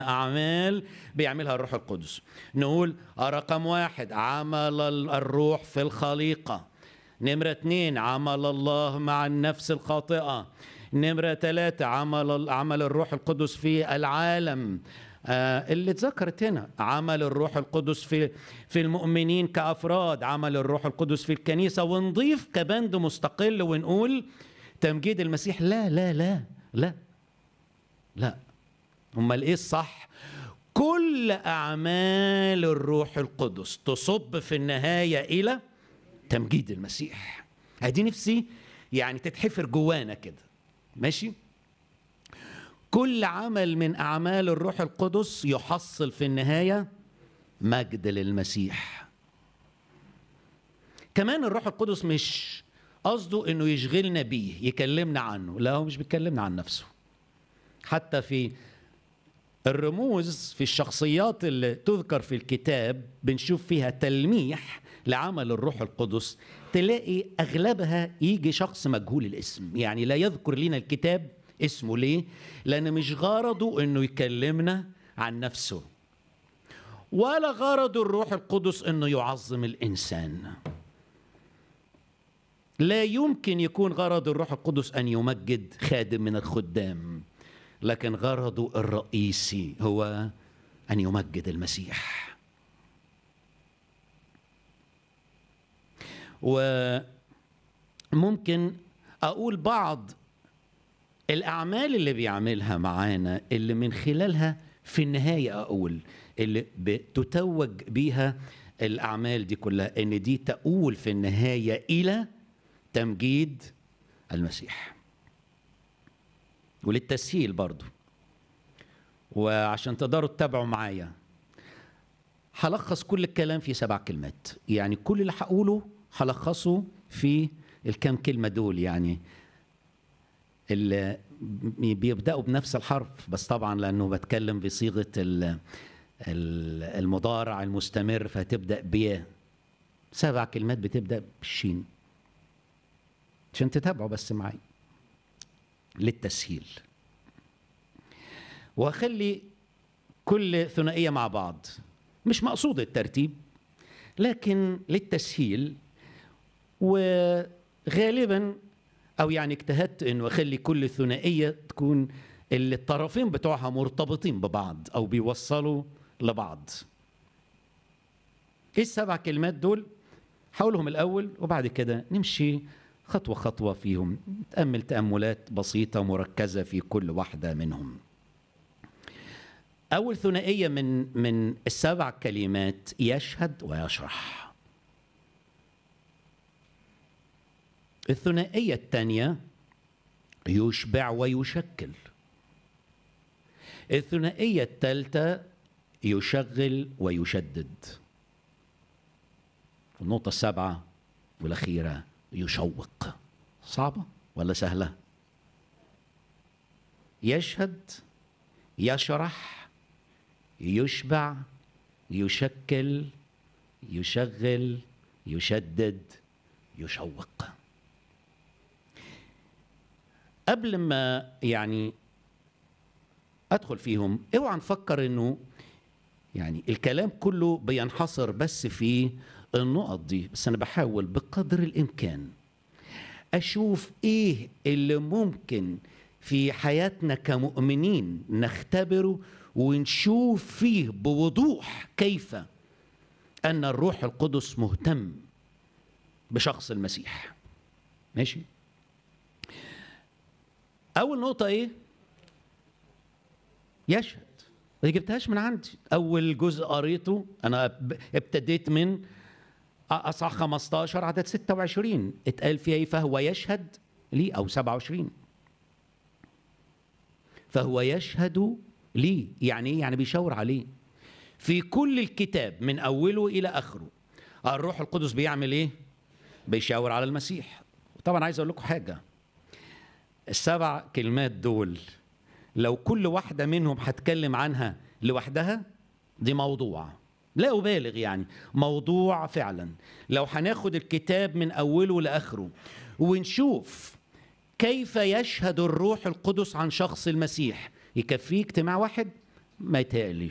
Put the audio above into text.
أعمال بيعملها الروح القدس نقول رقم واحد عمل الروح في الخليقة نمرة اتنين عمل الله مع النفس الخاطئة نمرة ثلاثة عمل عمل الروح القدس في العالم آه اللي اتذكرت هنا عمل الروح القدس في في المؤمنين كأفراد عمل الروح القدس في الكنيسة ونضيف كبند مستقل ونقول تمجيد المسيح لا لا لا لا لا امال ايه الصح كل اعمال الروح القدس تصب في النهايه الى تمجيد المسيح ادي نفسي يعني تتحفر جوانا كده ماشي كل عمل من اعمال الروح القدس يحصل في النهايه مجد للمسيح كمان الروح القدس مش قصده انه يشغلنا بيه يكلمنا عنه لا هو مش بيكلمنا عن نفسه حتى في الرموز في الشخصيات اللي تذكر في الكتاب بنشوف فيها تلميح لعمل الروح القدس تلاقي اغلبها يجي شخص مجهول الاسم يعني لا يذكر لنا الكتاب اسمه ليه لان مش غرضه انه يكلمنا عن نفسه ولا غرض الروح القدس انه يعظم الانسان لا يمكن يكون غرض الروح القدس ان يمجد خادم من الخدام لكن غرضه الرئيسي هو ان يمجد المسيح وممكن اقول بعض الاعمال اللي بيعملها معانا اللي من خلالها في النهايه اقول اللي بتتوج بيها الاعمال دي كلها ان دي تؤول في النهايه الى تمجيد المسيح وللتسهيل برضو وعشان تقدروا تتابعوا معايا هلخص كل الكلام في سبع كلمات يعني كل اللي هقوله هلخصه في الكام كلمة دول يعني اللي بيبدأوا بنفس الحرف بس طبعا لأنه بتكلم بصيغة المضارع المستمر فهتبدأ ب سبع كلمات بتبدأ بالشين عشان تتابعوا بس معايا للتسهيل وأخلي كل ثنائية مع بعض مش مقصود الترتيب لكن للتسهيل وغالبا او يعني اجتهدت انه اخلي كل ثنائيه تكون اللي الطرفين بتوعها مرتبطين ببعض او بيوصلوا لبعض ايه السبع كلمات دول هقولهم الاول وبعد كده نمشي خطوه خطوه فيهم نتامل تاملات بسيطه مركزه في كل واحده منهم اول ثنائيه من من السبع كلمات يشهد ويشرح الثنائيه الثانيه يشبع ويشكل الثنائيه الثالثه يشغل ويشدد النقطه السابعه والاخيره يشوق صعبه ولا سهله يشهد يشرح يشبع يشكل يشغل يشدد يشوق قبل ما يعني ادخل فيهم اوعى نفكر انه يعني الكلام كله بينحصر بس في النقط دي بس انا بحاول بقدر الامكان اشوف ايه اللي ممكن في حياتنا كمؤمنين نختبره ونشوف فيه بوضوح كيف ان الروح القدس مهتم بشخص المسيح ماشي اول نقطه ايه يشهد ما جبتهاش من عندي اول جزء قريته انا ابتديت من اصح 15 عدد 26 اتقال فيها ايه فهو يشهد لي او 27 فهو يشهد لي يعني ايه يعني بيشاور عليه في كل الكتاب من اوله الى اخره الروح القدس بيعمل ايه بيشاور على المسيح طبعا عايز اقول لكم حاجه السبع كلمات دول لو كل واحده منهم هتكلم عنها لوحدها دي موضوع لا أبالغ يعني موضوع فعلا لو هناخد الكتاب من أوله لآخره ونشوف كيف يشهد الروح القدس عن شخص المسيح يكفيه اجتماع واحد ما يتهيألي